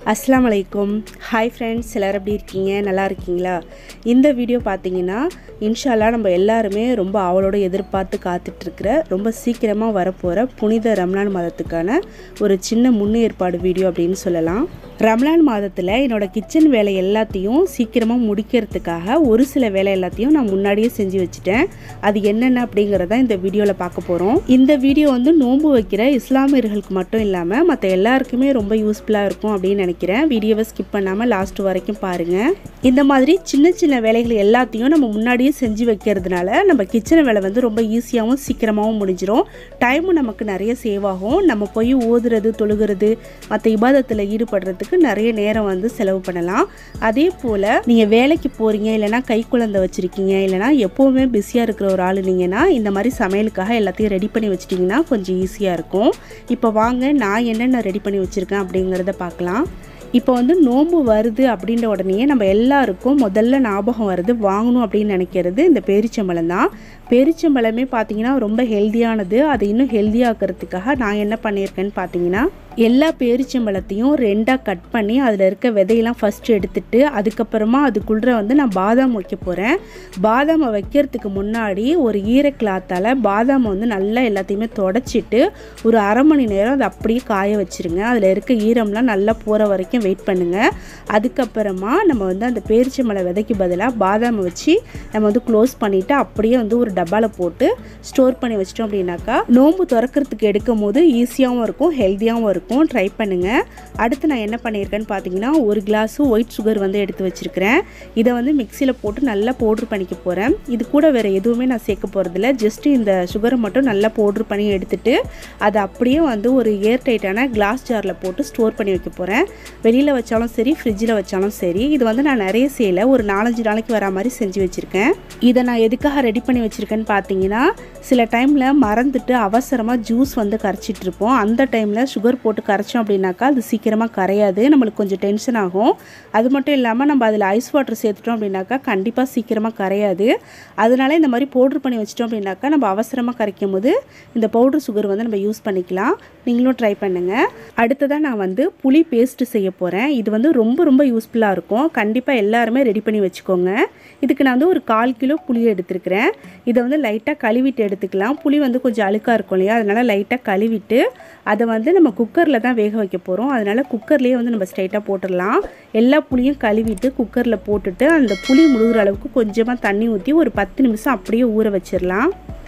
அஸ்ஸலாமு அலைக்கும் hi friends எல்லோரும் எப்படி இருக்கீங்க நல்லா இருக்கீங்களா இந்த வீடியோ பார்த்தீங்கன்னா இன்ஷால்லா நம்ம எல்லாருமே ரொம்ப அவளோட எதிர்பார்த்து காத்துட்ருக்கிற ரொம்ப சீக்கிரமாக வரப்போகிற புனித ரம்லான் மாதத்துக்கான ஒரு சின்ன முன்னேற்பாடு வீடியோ அப்படின்னு சொல்லலாம் ரம்லான் மாதத்தில் என்னோட கிச்சன் வேலை எல்லாத்தையும் சீக்கிரமாக முடிக்கிறதுக்காக ஒரு சில வேலை எல்லாத்தையும் நான் முன்னாடியே செஞ்சு வச்சுட்டேன் அது என்னென்ன அப்படிங்கிறத இந்த வீடியோவில் பார்க்க போகிறோம் இந்த வீடியோ வந்து நோன்பு வைக்கிற இஸ்லாமியர்களுக்கு மட்டும் இல்லாமல் மற்ற எல்லாருக்குமே ரொம்ப யூஸ்ஃபுல்லாக இருக்கும் அப்படின்னு நினைக்கிறேன் வீடியோவை ஸ்கிப் பண்ணாமல் லாஸ்ட் வரைக்கும் பாருங்கள் இந்த மாதிரி சின்ன சின்ன வேலைகள் எல்லாத்தையும் நம்ம முன்னாடியே செஞ்சு வைக்கிறதுனால நம்ம கிச்சன் வேலை வந்து ரொம்ப ஈஸியாகவும் சீக்கிரமாகவும் முடிஞ்சிடும் டைமும் நமக்கு நிறைய சேவ் ஆகும் நம்ம போய் ஓதுறது தொழுகிறது மற்ற இபாதத்தில் ஈடுபடுறதுக்கு நிறைய நேரம் வந்து செலவு பண்ணலாம் அதே போல் நீங்கள் வேலைக்கு போகிறீங்க இல்லைனா கை குழந்தை வச்சுருக்கீங்க இல்லைனா எப்போவுமே பிஸியாக இருக்கிற ஒரு ஆள் நீங்கன்னா இந்த மாதிரி சமையலுக்காக எல்லாத்தையும் ரெடி பண்ணி வச்சிட்டிங்கன்னா கொஞ்சம் ஈஸியாக இருக்கும் இப்போ வாங்க நான் என்னென்ன ரெடி பண்ணி வச்சுருக்கேன் அப்படிங்கிறத பார்க்கலாம் இப்போ வந்து நோன்பு வருது அப்படின்ற உடனே நம்ம எல்லாருக்கும் முதல்ல ஞாபகம் வருது வாங்கணும் அப்படின்னு நினைக்கிறது இந்த பேரிச்சம்பழம் தான் பேரிச்சம்பழமே பார்த்தீங்கன்னா ரொம்ப ஹெல்த்தியானது அதை இன்னும் ஹெல்த்தியாக்கிறதுக்காக நான் என்ன பண்ணியிருக்கேன்னு பார்த்தீங்கன்னா எல்லா பேரிச்சம்பழத்தையும் ரெண்டாக கட் பண்ணி அதில் இருக்க விதையெல்லாம் ஃபஸ்ட்டு எடுத்துட்டு அதுக்கப்புறமா அதுக்குள்ளே வந்து நான் பாதாம் வைக்க போகிறேன் பாதாமை வைக்கிறதுக்கு முன்னாடி ஒரு ஈர கிளாத்தால் பாதாமை வந்து நல்லா எல்லாத்தையுமே தொடச்சிட்டு ஒரு அரை மணி நேரம் அதை அப்படியே காய வச்சுருங்க அதில் இருக்க ஈரம்லாம் நல்லா போகிற வரைக்கும் வெயிட் பண்ணுங்கள் அதுக்கப்புறமா நம்ம வந்து அந்த பேரிச்சம்பழ விதைக்கு பதிலாக பாதாமை வச்சு நம்ம வந்து க்ளோஸ் பண்ணிவிட்டு அப்படியே வந்து ஒரு டப்பாவில் போட்டு ஸ்டோர் பண்ணி வச்சிட்டோம் அப்படின்னாக்கா நோம்பு திறக்கிறதுக்கு எடுக்கும் போது ஈஸியாகவும் இருக்கும் ஹெல்த்தியாகவும் இருக்கும் ட்ரை பண்ணுங்கள் அடுத்து நான் என்ன பண்ணியிருக்கேன்னு பார்த்தீங்கன்னா ஒரு கிளாஸு ஒயிட் சுகர் வந்து எடுத்து வச்சுருக்கிறேன் இதை வந்து மிக்சியில் போட்டு நல்லா பவுட்ரு பண்ணிக்க போகிறேன் இது கூட வேறு எதுவுமே நான் சேர்க்க போகிறதில்ல ஜஸ்ட்டு இந்த சுகரை மட்டும் நல்லா பவுட்ரு பண்ணி எடுத்துட்டு அதை அப்படியே வந்து ஒரு ஏர் டைட்டான கிளாஸ் ஜாரில் போட்டு ஸ்டோர் பண்ணி வைக்க போகிறேன் வெளியில் வச்சாலும் சரி ஃப்ரிட்ஜில் வச்சாலும் சரி இது வந்து நான் நிறைய செய்யலை ஒரு நாலஞ்சு நாளைக்கு வரா மாதிரி செஞ்சு வச்சுருக்கேன் இதை நான் எதுக்காக ரெடி பண்ணி வச்சுருக்கேன்னு பார்த்தீங்கன்னா சில டைமில் மறந்துட்டு அவசரமாக ஜூஸ் வந்து கரைச்சிட்டு இருப்போம் அந்த டைமில் சுகர் போட்டு கரைச்சோம் அப்படின்னாக்கா அது சீக்கிரமாக கரையாது நம்மளுக்கு கொஞ்சம் டென்ஷன் ஆகும் அது மட்டும் இல்லாமல் நம்ம அதில் ஐஸ் வாட்டர் சேர்த்துட்டோம் அப்படின்னாக்கா கண்டிப்பாக சீக்கிரமாக கரையாது அதனால இந்த மாதிரி பவுட்ரு பண்ணி வச்சிட்டோம் அப்படின்னாக்கா நம்ம அவசரமாக கரைக்கும் போது இந்த பவுட்ரு சுகர் வந்து நம்ம யூஸ் பண்ணிக்கலாம் நீங்களும் ட்ரை பண்ணுங்கள் அடுத்ததாக நான் வந்து புளி பேஸ்ட்டு செய்ய போகிறேன் இது வந்து ரொம்ப ரொம்ப யூஸ்ஃபுல்லாக இருக்கும் கண்டிப்பாக எல்லாருமே ரெடி பண்ணி வச்சுக்கோங்க இதுக்கு நான் வந்து ஒரு கால் கிலோ புளி எடுத்துருக்கிறேன் இதை வந்து லைட்டாக கழுவிட்டு எடுத்துக்கலாம் புளி வந்து கொஞ்சம் அழுக்காக இருக்கும் இல்லையா அதனால் லைட்டாக கழுவிட்டு அதை வந்து நம்ம குக்கரில் தான் வேக வைக்க போகிறோம் அதனால் குக்கர்லேயே வந்து நம்ம ஸ்ட்ரைட்டாக போட்டுடலாம் எல்லா புளியும் கழுவிட்டு குக்கரில் போட்டுட்டு அந்த புளி முழுகிற அளவுக்கு கொஞ்சமாக தண்ணி ஊற்றி ஒரு பத்து நிமிஷம் அப்படியே ஊற வச்சிடலாம்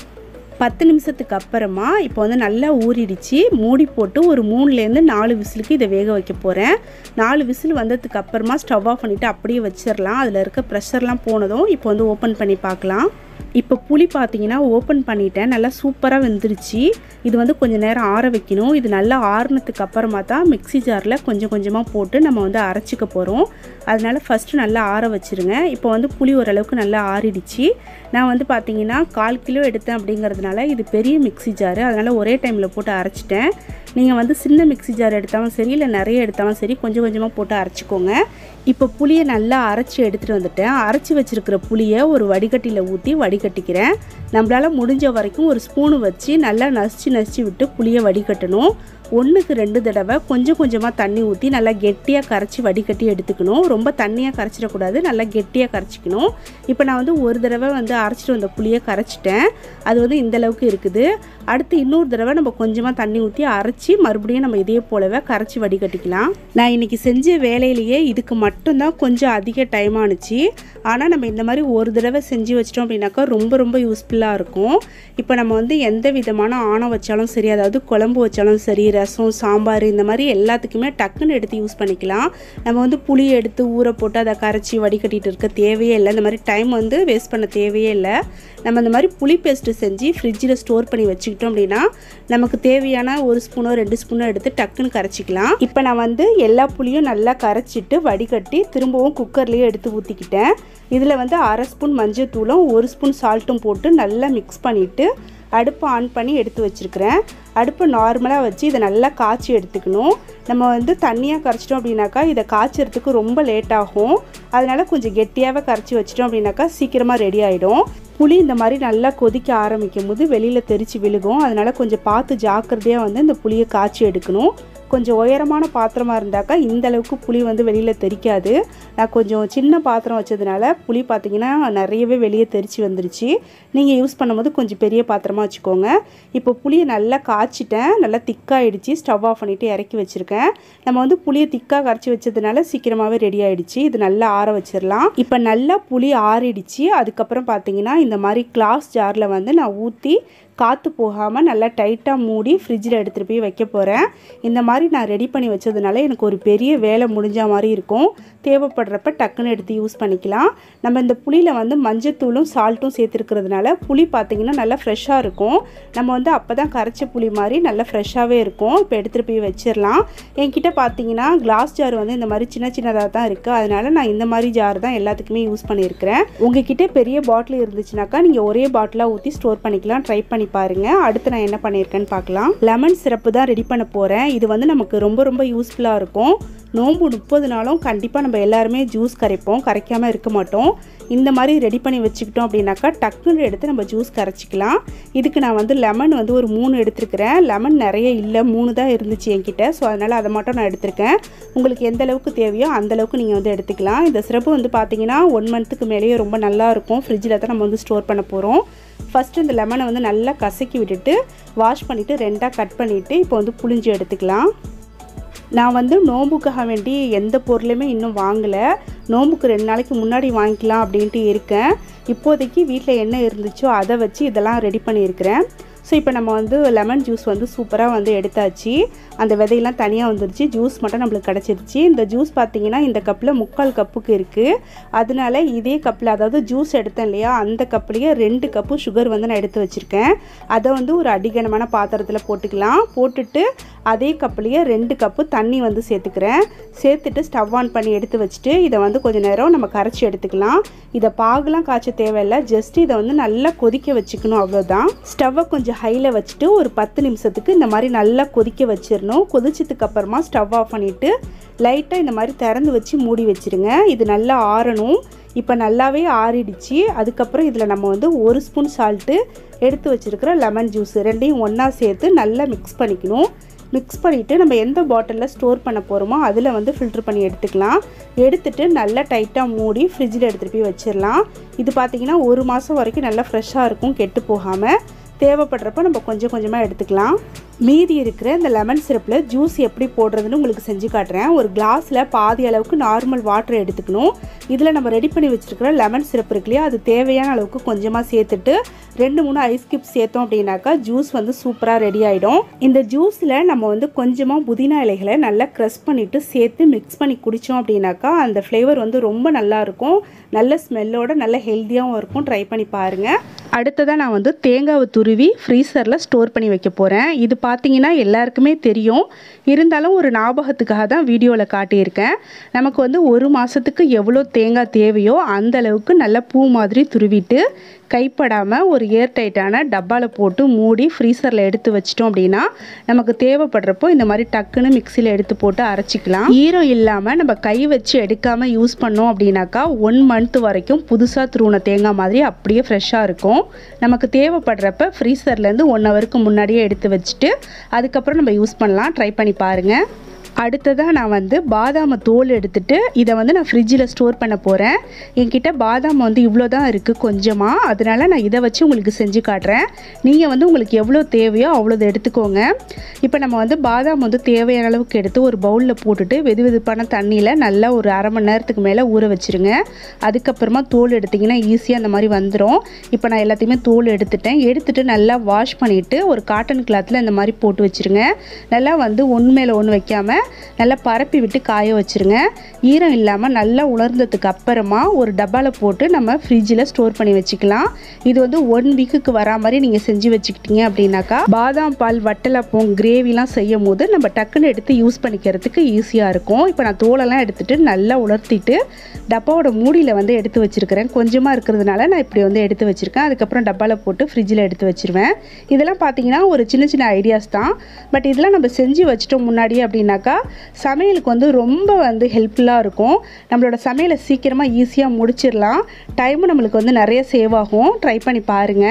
பத்து நிமிஷத்துக்கு அப்புறமா இப்போ வந்து நல்லா ஊறிடுச்சு மூடி போட்டு ஒரு மூணுலேருந்து நாலு விசிலுக்கு இதை வேக வைக்க போகிறேன் நாலு விசில் வந்ததுக்கு அப்புறமா ஸ்டவ் ஆஃப் பண்ணிவிட்டு அப்படியே வச்சிடலாம் அதில் இருக்க ப்ரெஷர்லாம் போனதும் இப்போ வந்து ஓப்பன் பண்ணி பார்க்கலாம் இப்போ புளி பார்த்தீங்கன்னா ஓப்பன் பண்ணிட்டேன் நல்லா சூப்பராக வெந்துருச்சு இது வந்து கொஞ்சம் நேரம் ஆற வைக்கணும் இது நல்லா ஆறுனதுக்கு அப்புறமா தான் மிக்ஸி ஜாரில் கொஞ்சம் கொஞ்சமாக போட்டு நம்ம வந்து அரைச்சிக்க போகிறோம் அதனால் ஃபஸ்ட்டு நல்லா ஆற வச்சுருங்க இப்போ வந்து புளி ஓரளவுக்கு நல்லா ஆறிடுச்சு நான் வந்து பார்த்தீங்கன்னா கால் கிலோ எடுத்தேன் அப்படிங்கிறதுனால இது பெரிய மிக்ஸி ஜாரு அதனால் ஒரே டைமில் போட்டு அரைச்சிட்டேன் நீங்கள் வந்து சின்ன மிக்ஸி ஜார் எடுத்தாலும் சரி இல்லை நிறைய எடுத்தாலும் சரி கொஞ்சம் கொஞ்சமாக போட்டு அரைச்சிக்கோங்க இப்போ புளியை நல்லா அரைச்சி எடுத்துகிட்டு வந்துட்டேன் அரைச்சி வச்சுருக்கிற புளியை ஒரு வடிகட்டியில் ஊற்றி வடிகட்டிக்கிறேன் நம்மளால் முடிஞ்ச வரைக்கும் ஒரு ஸ்பூனு வச்சு நல்லா நசிச்சு நசிச்சு விட்டு புளியை வடிகட்டணும் ஒன்றுக்கு ரெண்டு தடவை கொஞ்சம் கொஞ்சமாக தண்ணி ஊற்றி நல்லா கெட்டியாக கரைச்சி வடிகட்டி எடுத்துக்கணும் ரொம்ப தண்ணியாக கரைச்சிடக்கூடாது நல்லா கெட்டியாக கரைச்சிக்கணும் இப்போ நான் வந்து ஒரு தடவை வந்து அரைச்சிட்டு வந்த புளியை கரைச்சிட்டேன் அது வந்து இந்த அளவுக்கு இருக்குது அடுத்து இன்னொரு தடவை நம்ம கொஞ்சமாக தண்ணி ஊற்றி அரைச்சி மறுபடியும் நம்ம இதே போலவே கரைச்சி வடிகட்டிக்கலாம் நான் இன்றைக்கி செஞ்ச வேலையிலேயே இதுக்கு மட்டும்தான் கொஞ்சம் அதிக டைம் ஆணுச்சு ஆனால் நம்ம இந்த மாதிரி ஒரு தடவை செஞ்சு வச்சிட்டோம் அப்படின்னாக்கா ரொம்ப ரொம்ப யூஸ்ஃபுல்லாக இருக்கும் இப்போ நம்ம வந்து எந்த விதமான ஆணம் வச்சாலும் சரி அதாவது குழம்பு வச்சாலும் சரி ரசம் சாம்பார் இந்த மாதிரி எல்லாத்துக்குமே டக்குன்னு எடுத்து யூஸ் பண்ணிக்கலாம் நம்ம வந்து புளி எடுத்து ஊற போட்டு அதை கரைச்சி வடிகட்டிட்டு இருக்க தேவையே இல்லை இந்த மாதிரி டைம் வந்து வேஸ்ட் பண்ண தேவையே இல்லை நம்ம இந்த மாதிரி புளி பேஸ்ட்டு செஞ்சு ஃப்ரிட்ஜில் ஸ்டோர் பண்ணி வச்சுக்கிட்டோம் அப்படின்னா நமக்கு தேவையான ஒரு ஸ்பூனோ ரெண்டு ஸ்பூனோ எடுத்து டக்குன்னு கரைச்சிக்கலாம் இப்போ நான் வந்து எல்லா புளியும் நல்லா கரைச்சிட்டு வடிகட்டி திரும்பவும் குக்கர்லேயே எடுத்து ஊற்றிக்கிட்டேன் இதில் வந்து அரை ஸ்பூன் மஞ்சள் தூளும் ஒரு ஸ்பூன் சால்ட்டும் போட்டு நல்லா மிக்ஸ் பண்ணிவிட்டு அடுப்பை ஆன் பண்ணி எடுத்து வச்சுருக்கிறேன் அடுப்பை நார்மலாக வச்சு இதை நல்லா காய்ச்சி எடுத்துக்கணும் நம்ம வந்து தண்ணியாக கரைச்சிட்டோம் அப்படின்னாக்கா இதை காய்ச்சறதுக்கு ரொம்ப லேட் ஆகும் அதனால் கொஞ்சம் கெட்டியாகவே கரைச்சி வச்சிட்டோம் அப்படின்னாக்கா சீக்கிரமாக ரெடி ஆகிடும் புளி இந்த மாதிரி நல்லா கொதிக்க ஆரம்பிக்கும் போது வெளியில் தெரித்து விழுகும் அதனால் கொஞ்சம் பார்த்து ஜாக்கிரதையாக வந்து இந்த புளியை காய்ச்சி எடுக்கணும் கொஞ்சம் உயரமான பாத்திரமாக இருந்தாக்கா இந்த அளவுக்கு புளி வந்து வெளியில் தெரிக்காது நான் கொஞ்சம் சின்ன பாத்திரம் வச்சதுனால புளி பார்த்திங்கன்னா நிறையவே வெளியே தெரிச்சு வந்துருச்சு நீங்கள் யூஸ் பண்ணும்போது கொஞ்சம் பெரிய பாத்திரமாக வச்சுக்கோங்க இப்போ புளியை நல்லா காய்ச்சிட்டேன் நல்லா திக்காகிடுச்சு ஸ்டவ் ஆஃப் பண்ணிவிட்டு இறக்கி வச்சுருக்கேன் நம்ம வந்து புளியை திக்காக கரைச்சி வச்சதுனால சீக்கிரமாகவே ரெடி ஆகிடுச்சு இது நல்லா ஆற வச்சிடலாம் இப்போ நல்லா புளி ஆறிடுச்சு அதுக்கப்புறம் பார்த்தீங்கன்னா இந்த மாதிரி கிளாஸ் ஜாரில் வந்து நான் ஊற்றி காற்று போகாமல் நல்லா டைட்டாக மூடி ஃப்ரிட்ஜில் எடுத்துகிட்டு போய் வைக்க போகிறேன் இந்த மாதிரி நான் ரெடி பண்ணி வச்சதுனால எனக்கு ஒரு பெரிய வேலை முடிஞ்ச மாதிரி இருக்கும் தேவைப்படுறப்ப டக்குன்னு எடுத்து யூஸ் பண்ணிக்கலாம் நம்ம இந்த புளியில் வந்து மஞ்சத்தூளும் சால்ட்டும் சேர்த்துருக்கிறதுனால புளி பார்த்திங்கன்னா நல்லா ஃப்ரெஷ்ஷாக இருக்கும் நம்ம வந்து அப்போ தான் கரைச்ச புளி மாதிரி நல்லா ஃப்ரெஷ்ஷாகவே இருக்கும் இப்போ எடுத்துகிட்டு போய் வச்சிடலாம் என்கிட்ட பார்த்தீங்கன்னா கிளாஸ் ஜார் வந்து இந்த மாதிரி சின்ன சின்னதாக தான் இருக்குது அதனால் நான் இந்த மாதிரி ஜார் தான் எல்லாத்துக்குமே யூஸ் பண்ணியிருக்கிறேன் உங்ககிட்ட பெரிய பாட்டில் இருந்துச்சுனாக்கா நீங்கள் ஒரே பாட்டிலாக ஊற்றி ஸ்டோர் பண்ணிக்கலாம் ட்ரை பண்ணி பாருங்கள் அடுத்து நான் என்ன பண்ணியிருக்கேன்னு பார்க்கலாம் லெமன் சிரப்பு தான் ரெடி பண்ண போகிறேன் இது வந்து நமக்கு ரொம்ப ரொம்ப யூஸ்ஃபுல்லாக இருக்கும் நோன்பு முப்பது நாளும் கண்டிப்பாக நம்ம எல்லாருமே ஜூஸ் கரைப்போம் கரைக்காமல் இருக்க மாட்டோம் இந்த மாதிரி ரெடி பண்ணி வச்சுக்கிட்டோம் அப்படின்னாக்கா டக்குன்னு எடுத்து நம்ம ஜூஸ் கரைச்சிக்கலாம் இதுக்கு நான் வந்து லெமன் வந்து ஒரு மூணு எடுத்துருக்கிறேன் லெமன் நிறைய இல்லை மூணு தான் இருந்துச்சு என்கிட்ட ஸோ அதனால் அதை மட்டும் நான் எடுத்திருக்கேன் உங்களுக்கு எந்த அளவுக்கு தேவையோ அந்த அளவுக்கு நீங்கள் வந்து எடுத்துக்கலாம் இந்த சிறப்பு வந்து பார்த்தீங்கன்னா ஒன் மந்த்துக்கு மேலேயே ரொம்ப நல்லா இருக்கும் ஃப்ரிட்ஜில் தான் நம்ம வந்து ஸ்டோர் பண்ண போகிறோம் ஃபஸ்ட்டு இந்த லெமனை வந்து நல்லா கசக்கி விட்டுட்டு வாஷ் பண்ணிவிட்டு ரெண்டாக கட் பண்ணிவிட்டு இப்போ வந்து புளிஞ்சு எடுத்துக்கலாம் நான் வந்து நோம்புக்காக வேண்டி எந்த பொருளுமே இன்னும் வாங்கலை நோம்புக்கு ரெண்டு நாளைக்கு முன்னாடி வாங்கிக்கலாம் அப்படின்ட்டு இருக்கேன் இப்போதைக்கு வீட்டில் என்ன இருந்துச்சோ அதை வச்சு இதெல்லாம் ரெடி பண்ணியிருக்கிறேன் ஸோ இப்போ நம்ம வந்து லெமன் ஜூஸ் வந்து சூப்பராக வந்து எடுத்தாச்சு அந்த விதையெல்லாம் தனியாக வந்துருச்சு ஜூஸ் மட்டும் நம்மளுக்கு கிடச்சிருச்சு இந்த ஜூஸ் பார்த்தீங்கன்னா இந்த கப்பில் முக்கால் கப்புக்கு இருக்குது அதனால இதே கப்பில் அதாவது ஜூஸ் எடுத்தேன் இல்லையா அந்த கப்லேயே ரெண்டு கப்பு சுகர் வந்து நான் எடுத்து வச்சுருக்கேன் அதை வந்து ஒரு அடிகனமான பாத்திரத்தில் போட்டுக்கலாம் போட்டுட்டு அதே கப்லேயே ரெண்டு கப்பு தண்ணி வந்து சேர்த்துக்கிறேன் சேர்த்துட்டு ஸ்டவ் ஆன் பண்ணி எடுத்து வச்சுட்டு இதை வந்து கொஞ்சம் நேரம் நம்ம கரைச்சி எடுத்துக்கலாம் இதை பாகுலாம் காய்ச்ச தேவையில்லை ஜஸ்ட் இதை வந்து நல்லா கொதிக்க வச்சுக்கணும் அவ்வளோதான் ஸ்டவ்வை கொஞ்சம் ஹையில் வச்சுட்டு ஒரு பத்து நிமிஷத்துக்கு இந்த மாதிரி நல்லா கொதிக்க வச்சிடணும் கொதிச்சதுக்கு அப்புறமா ஸ்டவ் ஆஃப் பண்ணிவிட்டு லைட்டாக இந்த மாதிரி திறந்து வச்சு மூடி வச்சுருங்க இது நல்லா ஆறணும் இப்போ நல்லாவே ஆறிடுச்சு அதுக்கப்புறம் இதில் நம்ம வந்து ஒரு ஸ்பூன் சால்ட்டு எடுத்து வச்சுருக்கிற லெமன் ஜூஸ் ரெண்டையும் ஒன்றா சேர்த்து நல்லா மிக்ஸ் பண்ணிக்கணும் மிக்ஸ் பண்ணிவிட்டு நம்ம எந்த பாட்டிலில் ஸ்டோர் பண்ண போகிறோமோ அதில் வந்து ஃபில்ட்ரு பண்ணி எடுத்துக்கலாம் எடுத்துட்டு நல்லா டைட்டாக மூடி ஃப்ரிட்ஜில் எடுத்துகிட்டு போய் வச்சிடலாம் இது பார்த்திங்கன்னா ஒரு மாதம் வரைக்கும் நல்லா ஃப்ரெஷ்ஷாக இருக்கும் கெட்டு போகாமல் தேவைப்படுறப்ப நம்ம கொஞ்சம் கொஞ்சமாக எடுத்துக்கலாம் மீதி இருக்கிற இந்த லெமன் சிரப்பில் ஜூஸ் எப்படி போடுறதுன்னு உங்களுக்கு செஞ்சு காட்டுறேன் ஒரு கிளாஸில் பாதி அளவுக்கு நார்மல் வாட்டர் எடுத்துக்கணும் இதில் நம்ம ரெடி பண்ணி வச்சுருக்கிற லெமன் சிரப் இருக்கு இல்லையா அது தேவையான அளவுக்கு கொஞ்சமாக சேர்த்துட்டு ரெண்டு மூணு ஐஸ் கியூப் சேர்த்தோம் அப்படின்னாக்கா ஜூஸ் வந்து சூப்பராக ரெடி ஆகிடும் இந்த ஜூஸில் நம்ம வந்து கொஞ்சமாக புதினா இலைகளை நல்லா க்ரஷ் பண்ணிவிட்டு சேர்த்து மிக்ஸ் பண்ணி குடித்தோம் அப்படின்னாக்கா அந்த ஃப்ளேவர் வந்து ரொம்ப நல்லாயிருக்கும் நல்ல ஸ்மெல்லோட நல்ல ஹெல்த்தியாகவும் இருக்கும் ட்ரை பண்ணி பாருங்கள் அடுத்ததாக நான் வந்து தேங்காவை துருவி ஃப்ரீசரில் ஸ்டோர் பண்ணி வைக்க போகிறேன் இது பார்த்தீங்கன்னா எல்லாருக்குமே தெரியும் இருந்தாலும் ஒரு ஞாபகத்துக்காக தான் வீடியோவில் காட்டியிருக்கேன் நமக்கு வந்து ஒரு மாதத்துக்கு எவ்வளோ தேங்காய் தேவையோ அந்த அளவுக்கு நல்ல பூ மாதிரி துருவிட்டு கைப்படாமல் ஒரு ஏர் டைட்டான டப்பாவில் போட்டு மூடி ஃப்ரீசரில் எடுத்து வச்சிட்டோம் அப்படின்னா நமக்கு தேவைப்படுறப்போ இந்த மாதிரி டக்குன்னு மிக்சியில் எடுத்து போட்டு அரைச்சிக்கலாம் ஈரம் இல்லாமல் நம்ம கை வச்சு எடுக்காமல் யூஸ் பண்ணோம் அப்படின்னாக்கா ஒன் மந்த் வரைக்கும் புதுசாக துருவின தேங்காய் மாதிரி அப்படியே ஃப்ரெஷ்ஷாக இருக்கும் நமக்கு தேவைப்படுறப்ப ஃப்ரீசர்லேருந்து ஒன் ஹவருக்கு முன்னாடியே எடுத்து வச்சுட்டு அதுக்கப்புறம் நம்ம யூஸ் பண்ணலாம் ட்ரை பண்ணி பாருங்கள் அடுத்ததாக நான் வந்து பாதாமை தோல் எடுத்துட்டு இதை வந்து நான் ஃப்ரிட்ஜில் ஸ்டோர் பண்ண போகிறேன் என்கிட்ட பாதாம் வந்து இவ்வளோ தான் இருக்குது கொஞ்சமாக அதனால நான் இதை வச்சு உங்களுக்கு செஞ்சு காட்டுறேன் நீங்கள் வந்து உங்களுக்கு எவ்வளோ தேவையோ அவ்வளோ எடுத்துக்கோங்க இப்போ நம்ம வந்து பாதாம் வந்து தேவையான அளவுக்கு எடுத்து ஒரு பவுலில் போட்டுட்டு வெது வெதுப்பான தண்ணியில் நல்லா ஒரு அரை மணி நேரத்துக்கு மேலே ஊற வச்சுருங்க அதுக்கப்புறமா தோல் எடுத்திங்கன்னா ஈஸியாக அந்த மாதிரி வந்துடும் இப்போ நான் எல்லாத்தையுமே தோல் எடுத்துட்டேன் எடுத்துட்டு நல்லா வாஷ் பண்ணிவிட்டு ஒரு காட்டன் கிளாத்தில் இந்த மாதிரி போட்டு வச்சுருங்க நல்லா வந்து ஒன்று மேலே ஒன்று வைக்காமல் நல்லா பரப்பி விட்டு காய வச்சுருங்க ஈரம் இல்லாமல் நல்லா உலர்ந்ததுக்கு அப்புறமா ஒரு டப்பாவில் போட்டு நம்ம ஃப்ரிட்ஜில் ஸ்டோர் பண்ணி வச்சுக்கலாம் இது வந்து ஒன் வீக்குக்கு வரா மாதிரி நீங்கள் செஞ்சு வச்சுக்கிட்டீங்க அப்படின்னாக்கா பாதாம் பால் வட்டலப்பம் கிரேவிலாம் செய்யும் போது நம்ம டக்குன்னு எடுத்து யூஸ் பண்ணிக்கிறதுக்கு ஈஸியாக இருக்கும் இப்போ நான் தோலெல்லாம் எடுத்துட்டு நல்லா உலர்த்திட்டு டப்பாவோட மூடியில் வந்து எடுத்து வச்சுருக்கிறேன் கொஞ்சமாக இருக்கிறதுனால நான் இப்படி வந்து எடுத்து வச்சுருக்கேன் அதுக்கப்புறம் டப்பாவில் போட்டு ஃப்ரிட்ஜில் எடுத்து வச்சுருவேன் இதெல்லாம் பார்த்தீங்கன்னா ஒரு சின்ன சின்ன ஐடியாஸ் தான் பட் இதெல்லாம் நம்ம செஞ்சு வச்சிட்டோம் முன்னாடி அப்படின்னாக்கா சமையலுக்கு வந்து ரொம்ப வந்து ஹெல்ப்ஃபுல்லாக இருக்கும் நம்மளோட சமையலை சீக்கிரமாக ஈஸியாக முடிச்சிடலாம் டைமும் நம்மளுக்கு வந்து நிறைய சேவ் ஆகும் ட்ரை பண்ணி பாருங்கள்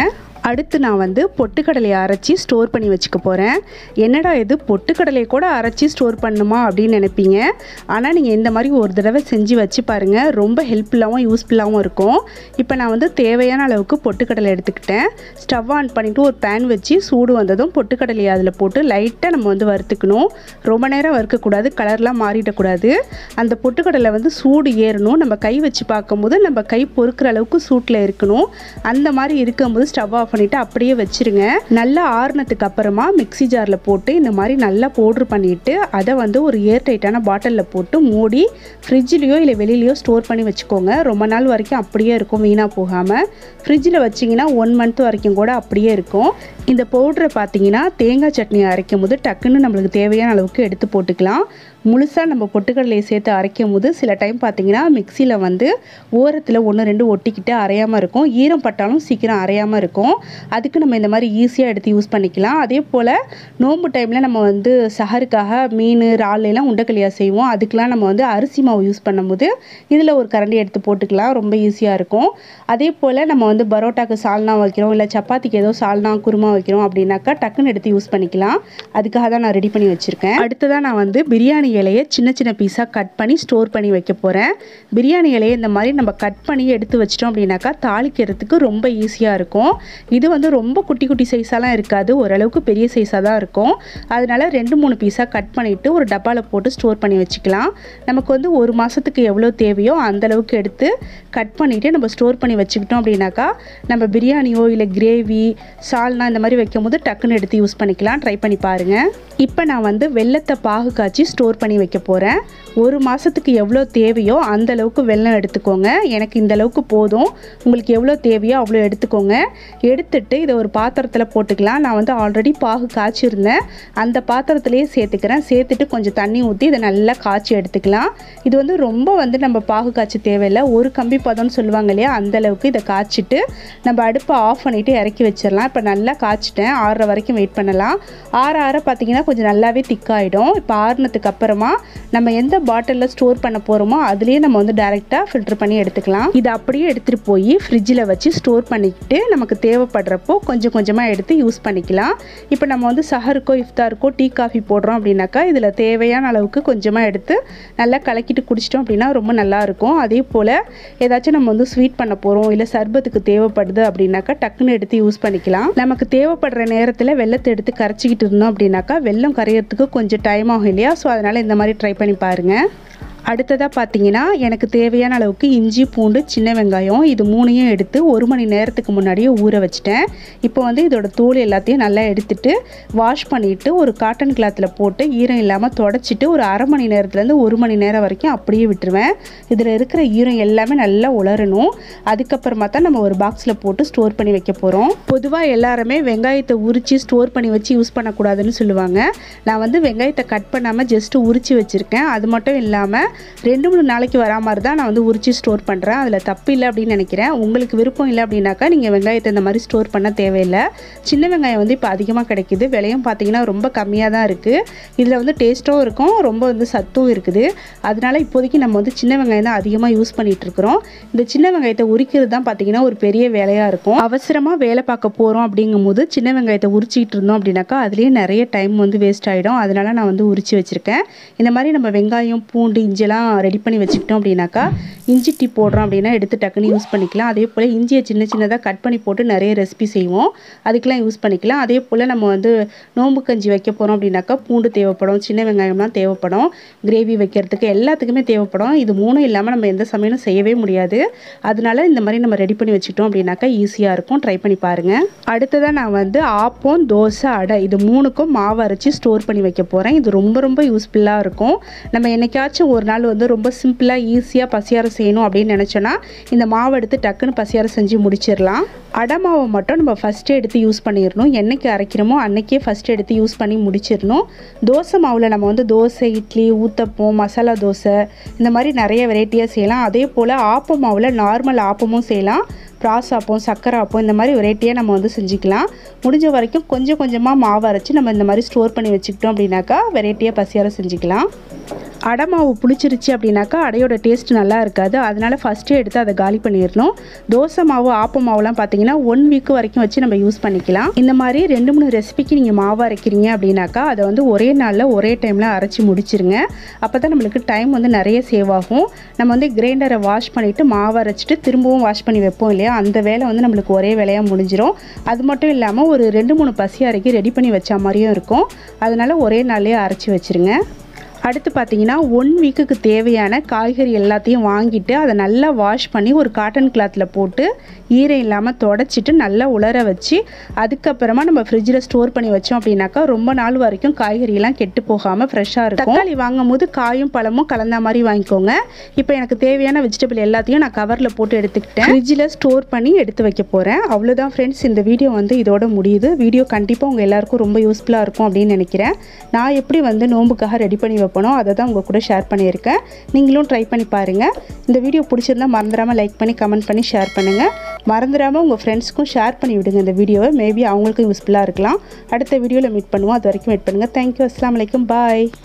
அடுத்து நான் வந்து பொட்டுக்கடலையை அரைச்சி ஸ்டோர் பண்ணி வச்சுக்க போகிறேன் என்னடா இது பொட்டுக்கடலையை கூட அரைச்சி ஸ்டோர் பண்ணணுமா அப்படின்னு நினைப்பீங்க ஆனால் நீங்கள் இந்த மாதிரி ஒரு தடவை செஞ்சு வச்சு பாருங்கள் ரொம்ப ஹெல்ப்ஃபுல்லாகவும் யூஸ்ஃபுல்லாகவும் இருக்கும் இப்போ நான் வந்து தேவையான அளவுக்கு பொட்டுக்கடலை எடுத்துக்கிட்டேன் ஸ்டவ் ஆன் பண்ணிவிட்டு ஒரு பேன் வச்சு சூடு வந்ததும் பொட்டுக்கடலையை அதில் போட்டு லைட்டாக நம்ம வந்து வறுத்துக்கணும் ரொம்ப நேரம் வறுக்கக்கூடாது கலர்லாம் மாறிடக்கூடாது அந்த பொட்டுக்கடலை வந்து சூடு ஏறணும் நம்ம கை வச்சு பார்க்கும்போது நம்ம கை பொறுக்கிற அளவுக்கு சூட்டில் இருக்கணும் அந்த மாதிரி இருக்கும்போது ஸ்டவ் ஆஃப் பண்ணிவிட்டு அப்படியே வச்சுருங்க நல்லா ஆறுனதுக்கு அப்புறமா மிக்ஸி ஜாரில் போட்டு இந்த மாதிரி நல்லா பவுட்ரு பண்ணிவிட்டு அதை வந்து ஒரு ஏர் டைட்டான பாட்டிலில் போட்டு மூடி ஃப்ரிட்ஜ்லேயோ இல்லை வெளியிலையோ ஸ்டோர் பண்ணி வச்சுக்கோங்க ரொம்ப நாள் வரைக்கும் அப்படியே இருக்கும் வீணாக போகாமல் ஃப்ரிட்ஜில் வச்சிங்கன்னா ஒன் மந்த் வரைக்கும் கூட அப்படியே இருக்கும் இந்த பவுட்ரை பார்த்தீங்கன்னா தேங்காய் சட்னி அரைக்கும் போது டக்குன்னு நம்மளுக்கு தேவையான அளவுக்கு எடுத்து போட்டுக்கலாம் முழுசாக நம்ம பொட்டுக்கடலையை சேர்த்து அரைக்கும் போது சில டைம் பார்த்தீங்கன்னா மிக்சியில் வந்து ஓரத்தில் ஒன்று ரெண்டு ஒட்டிக்கிட்டு அரையாமல் இருக்கும் ஈரம் பட்டாலும் சீக்கிரம் அரையாமல் இருக்கும் அதுக்கு நம்ம இந்த மாதிரி ஈஸியாக எடுத்து யூஸ் பண்ணிக்கலாம் அதே போல் நோம்பு டைமில் நம்ம வந்து சஹருக்காக மீன் இறால் எல்லாம் உண்டக்கலியாக செய்வோம் அதுக்கெலாம் நம்ம வந்து அரிசி மாவு யூஸ் பண்ணும்போது இதில் ஒரு கரண்டி எடுத்து போட்டுக்கலாம் ரொம்ப ஈஸியாக இருக்கும் அதே போல் நம்ம வந்து பரோட்டாக்கு சால்னா வைக்கிறோம் இல்லை சப்பாத்திக்கு ஏதோ சால்னா குருமா வைக்கிறோம் அப்படின்னாக்கா டக்குன்னு எடுத்து யூஸ் பண்ணிக்கலாம் அதுக்காக தான் நான் ரெடி பண்ணி வச்சுருக்கேன் அடுத்ததாக நான் வந்து பிரியாணி இலையை சின்ன சின்ன பீஸாக கட் பண்ணி ஸ்டோர் பண்ணி வைக்க போகிறேன் பிரியாணி இலையை இந்த மாதிரி நம்ம கட் பண்ணி எடுத்து வச்சிட்டோம் அப்படின்னாக்கா தாளிக்கிறதுக்கு ரொம்ப ஈஸியாக இருக்கும் இது வந்து ரொம்ப குட்டி குட்டி சைஸாலாம் இருக்காது ஓரளவுக்கு பெரிய சைஸாக தான் இருக்கும் அதனால ரெண்டு மூணு பீஸாக கட் பண்ணிவிட்டு ஒரு டப்பாவில் போட்டு ஸ்டோர் பண்ணி வச்சுக்கலாம் நமக்கு வந்து ஒரு மாதத்துக்கு எவ்வளோ தேவையோ அந்த அளவுக்கு எடுத்து கட் பண்ணிவிட்டு நம்ம ஸ்டோர் பண்ணி வச்சுக்கிட்டோம் அப்படின்னாக்கா நம்ம பிரியாணியோ இல்லை கிரேவி சால்னா இந்த மாதிரி வைக்கும் போது டக்குன்னு எடுத்து யூஸ் பண்ணிக்கலாம் ட்ரை பண்ணி பாருங்கள் இப்போ நான் வந்து வெள்ளத்தை பாகு காய்ச்சி ஸ்டோர் பண்ணி வைக்க போகிறேன் ஒரு மாதத்துக்கு எவ்வளோ தேவையோ அந்த அளவுக்கு வெல்லம் எடுத்துக்கோங்க எனக்கு இந்த அளவுக்கு போதும் உங்களுக்கு எவ்வளோ தேவையோ அவ்வளோ எடுத்துக்கோங்க எடுத்துட்டு இதை ஒரு பாத்திரத்தில் போட்டுக்கலாம் நான் வந்து ஆல்ரெடி பாகு காய்ச்சிருந்தேன் அந்த பாத்திரத்துலேயே சேர்த்துக்கிறேன் சேர்த்துட்டு கொஞ்சம் தண்ணி ஊற்றி இதை நல்லா காய்ச்சி எடுத்துக்கலாம் இது வந்து ரொம்ப வந்து நம்ம பாகு காய்ச்சி தேவையில்லை ஒரு கம்பி பதம்னு சொல்லுவாங்க இல்லையா அந்த அளவுக்கு இதை காய்ச்சிட்டு நம்ம அடுப்பை ஆஃப் பண்ணிவிட்டு இறக்கி வச்சிடலாம் இப்போ நல்லா காய்ச்சிட்டேன் ஆறுற வரைக்கும் வெயிட் பண்ணலாம் ஆற ஆற பார்த்தீங்கன்னா கொஞ்சம் நல்லாவே திக்காயிடும் இப்போ ஆறுனதுக்கு அப்புறமா நம்ம எந்த பாட்டிலில் ஸ்டோர் பண்ண போகிறோமோ அதுலேயே நம்ம வந்து டேரெக்டாக ஃபில்டர் பண்ணி எடுத்துக்கலாம் இதை அப்படியே எடுத்துகிட்டு போய் ஃப்ரிட்ஜில் வச்சு ஸ்டோர் பண்ணிக்கிட்டு நமக்கு தேவைப்படுறப்போ கொஞ்சம் கொஞ்சமாக எடுத்து யூஸ் பண்ணிக்கலாம் இப்போ நம்ம வந்து சஹருக்கோ இஃப்தாருக்கோ டீ காஃபி போடுறோம் அப்படின்னாக்கா இதில் தேவையான அளவுக்கு கொஞ்சமாக எடுத்து நல்லா கலக்கிட்டு குடிச்சிட்டோம் அப்படின்னா ரொம்ப நல்லாயிருக்கும் அதே போல் ஏதாச்சும் நம்ம வந்து ஸ்வீட் பண்ண போகிறோம் இல்லை சர்பத்துக்கு தேவைப்படுது அப்படின்னாக்கா டக்குன்னு எடுத்து யூஸ் பண்ணிக்கலாம் நமக்கு தேவைப்படுற நேரத்தில் வெள்ளத்தை எடுத்து கரைச்சிக்கிட்டு இருந்தோம் அப்படின்னாக்கா வெள்ளம் கரையிறதுக்கு கொஞ்சம் டைம் ஆகும் இல்லையா ஸோ அதனால் இந்த மாதிரி ட்ரை பண்ணி பாருங்கள் அடுத்ததாக பார்த்தீங்கன்னா எனக்கு தேவையான அளவுக்கு இஞ்சி பூண்டு சின்ன வெங்காயம் இது மூணையும் எடுத்து ஒரு மணி நேரத்துக்கு முன்னாடியே ஊற வச்சுட்டேன் இப்போ வந்து இதோட தோல் எல்லாத்தையும் நல்லா எடுத்துட்டு வாஷ் பண்ணிவிட்டு ஒரு காட்டன் கிளாத்தில் போட்டு ஈரம் இல்லாமல் தொடச்சிட்டு ஒரு அரை மணி நேரத்துலேருந்து ஒரு மணி நேரம் வரைக்கும் அப்படியே விட்டுருவேன் இதில் இருக்கிற ஈரம் எல்லாமே நல்லா உலரணும் அதுக்கப்புறமா தான் நம்ம ஒரு பாக்ஸில் போட்டு ஸ்டோர் பண்ணி வைக்க போகிறோம் பொதுவாக எல்லாருமே வெங்காயத்தை உரித்து ஸ்டோர் பண்ணி வச்சு யூஸ் பண்ணக்கூடாதுன்னு சொல்லுவாங்க நான் வந்து வெங்காயத்தை கட் பண்ணாமல் ஜஸ்ட்டு உரித்து வச்சுருக்கேன் அது மட்டும் இல்லாமல் ரெண்டு மூணு நாளைக்கு வரா மாதிரி தான் நான் வந்து உரிச்சு ஸ்டோர் பண்ணுறேன் அதில் தப்பு இல்லை அப்படின்னு நினைக்கிறேன் உங்களுக்கு விருப்பம் இல்லை அப்படின்னாக்கா நீங்கள் வெங்காயத்தை இந்த மாதிரி ஸ்டோர் பண்ண தேவையில்லை சின்ன வெங்காயம் வந்து இப்போ அதிகமாக கிடைக்குது விலையும் பார்த்தீங்கன்னா ரொம்ப கம்மியாக தான் இருக்குது இதில் வந்து டேஸ்ட்டும் இருக்கும் ரொம்ப வந்து சத்தும் இருக்குது அதனால இப்போதைக்கு நம்ம வந்து சின்ன வெங்காயம் தான் அதிகமாக யூஸ் பண்ணிகிட்டு இருக்கிறோம் இந்த சின்ன வெங்காயத்தை உரிக்கிறது தான் பார்த்தீங்கன்னா ஒரு பெரிய வேலையாக இருக்கும் அவசரமாக வேலை பார்க்க போகிறோம் அப்படிங்கும்போது சின்ன வெங்காயத்தை உரிச்சிக்கிட்டு இருந்தோம் அப்படின்னாக்கா அதுலேயே நிறைய டைம் வந்து வேஸ்ட் ஆகிடும் அதனால நான் வந்து உரிச்சு வச்சுருக்கேன் இந்த மாதிரி நம்ம வெங்காயம் பூண்டு இஞ்சி இஞ்சியெல்லாம் ரெடி பண்ணி வச்சுக்கிட்டோம் அப்படின்னாக்கா இஞ்சி டீ போடுறோம் அப்படின்னா எடுத்து டக்குன்னு யூஸ் பண்ணிக்கலாம் அதே போல் இஞ்சியை சின்ன சின்னதாக கட் பண்ணி போட்டு நிறைய ரெசிபி செய்வோம் அதுக்கெலாம் யூஸ் பண்ணிக்கலாம் அதே போல் நம்ம வந்து நோம்பு கஞ்சி வைக்க போகிறோம் அப்படின்னாக்கா பூண்டு தேவைப்படும் சின்ன வெங்காயம்லாம் தேவைப்படும் கிரேவி வைக்கிறதுக்கு எல்லாத்துக்குமே தேவைப்படும் இது மூணும் இல்லாமல் நம்ம எந்த சமையலும் செய்யவே முடியாது அதனால இந்த மாதிரி நம்ம ரெடி பண்ணி வச்சுக்கிட்டோம் அப்படின்னாக்கா ஈஸியாக இருக்கும் ட்ரை பண்ணி பாருங்கள் அடுத்ததாக நான் வந்து ஆப்பம் தோசை அடை இது மூணுக்கும் மாவு அரைச்சி ஸ்டோர் பண்ணி வைக்க போகிறேன் இது ரொம்ப ரொம்ப யூஸ்ஃபுல்லாக இருக்கும் நம்ம என்னைக்காச்சும் ஒரு நாள் வந்து ரொம்ப சிம்பிளாக ஈஸியாக பசியாரம் செய்யணும் அப்படின்னு நினச்சோன்னா இந்த மாவு எடுத்து டக்குன்னு பசியாரம் செஞ்சு முடிச்சிடலாம் அடை மாவை மட்டும் நம்ம ஃபஸ்ட்டு எடுத்து யூஸ் பண்ணிடணும் என்னைக்கு அரைக்கிறோமோ அன்னைக்கே ஃபஸ்ட்டு எடுத்து யூஸ் பண்ணி முடிச்சிடணும் தோசை மாவில் நம்ம வந்து தோசை இட்லி ஊத்தப்பம் மசாலா தோசை இந்த மாதிரி நிறைய வெரைட்டியாக செய்யலாம் அதே போல் ஆப்ப மாவில் நார்மல் ஆப்பமும் செய்யலாம் ப்ராஸ் ஆப்பம் சக்கரை ஆப்பம் இந்த மாதிரி வெரைட்டியாக நம்ம வந்து செஞ்சுக்கலாம் முடிஞ்ச வரைக்கும் கொஞ்சம் கொஞ்சமாக மாவு அரைச்சி நம்ம இந்த மாதிரி ஸ்டோர் பண்ணி வச்சுக்கிட்டோம் அப்படின்னாக்கா வெரைட்டியாக பசியாரம் செஞ்சுக்கலாம் அடை மாவு புளிச்சிருச்சு அப்படின்னாக்கா அடையோட டேஸ்ட் நல்லா இருக்காது அதனால ஃபஸ்ட்டே எடுத்து அதை காலி பண்ணிடணும் தோசை மாவு ஆப்ப மாவுலாம் பார்த்தீங்கன்னா ஒன் வீக் வரைக்கும் வச்சு நம்ம யூஸ் பண்ணிக்கலாம் இந்த மாதிரி ரெண்டு மூணு ரெசிபிக்கு நீங்கள் மாவு அரைக்கிறீங்க அப்படின்னாக்கா அதை வந்து ஒரே நாளில் ஒரே டைமில் அரைச்சி முடிச்சிருங்க அப்போ தான் நம்மளுக்கு டைம் வந்து நிறைய சேவ் ஆகும் நம்ம வந்து கிரைண்டரை வாஷ் பண்ணிவிட்டு மாவு அரைச்சிட்டு திரும்பவும் வாஷ் பண்ணி வைப்போம் இல்லையா அந்த வேலை வந்து நம்மளுக்கு ஒரே வேலையாக முடிஞ்சிடும் அது மட்டும் இல்லாமல் ஒரு ரெண்டு மூணு பசி அரைக்கி ரெடி பண்ணி வச்ச மாதிரியும் இருக்கும் அதனால் ஒரே நாள்லேயே அரைச்சி வச்சுருங்க அடுத்து பார்த்தீங்கன்னா ஒன் வீக்குக்கு தேவையான காய்கறி எல்லாத்தையும் வாங்கிட்டு அதை நல்லா வாஷ் பண்ணி ஒரு காட்டன் கிளாத்தில் போட்டு ஈரம் இல்லாமல் தொடச்சிட்டு நல்லா உலர வச்சு அதுக்கப்புறமா நம்ம ஃப்ரிட்ஜில் ஸ்டோர் பண்ணி வச்சோம் அப்படின்னாக்கா ரொம்ப நாள் வரைக்கும் காய்கறியெல்லாம் கெட்டு போகாமல் ஃப்ரெஷ்ஷாக இருக்கும் தக்காளி வாங்கும் போது காயும் பழமும் கலந்த மாதிரி வாங்கிக்கோங்க இப்போ எனக்கு தேவையான வெஜிடபிள் எல்லாத்தையும் நான் கவரில் போட்டு எடுத்துக்கிட்டேன் ஃப்ரிட்ஜில் ஸ்டோர் பண்ணி எடுத்து வைக்க போகிறேன் அவ்வளோதான் ஃப்ரெண்ட்ஸ் இந்த வீடியோ வந்து இதோட முடியுது வீடியோ கண்டிப்பாக உங்கள் எல்லாருக்கும் ரொம்ப யூஸ்ஃபுல்லாக இருக்கும் அப்படின்னு நினைக்கிறேன் நான் எப்படி வந்து நோம்புக்காக ரெடி பண்ணி வைப்பனோ அதை தான் உங்கள் கூட ஷேர் பண்ணியிருக்கேன் நீங்களும் ட்ரை பண்ணி பாருங்கள் இந்த வீடியோ பிடிச்சிருந்தா மறந்துடாமல் லைக் பண்ணி கமெண்ட் பண்ணி ஷேர் பண்ணுங்கள் மறந்துடாமல் உங்கள் ஃப்ரெண்ட்ஸ்க்கும் ஷேர் பண்ணி விடுங்க இந்த வீடியோவை மேபி அவங்களுக்கும் யூஸ்ஃபுல்லாக இருக்கலாம் அடுத்த வீடியோவில் மீட் பண்ணுவோம் அது வரைக்கும் வெயிட் பண்ணுங்கள் தேங்க்யூ அஸ்லாம் வலைக்கம் பாய்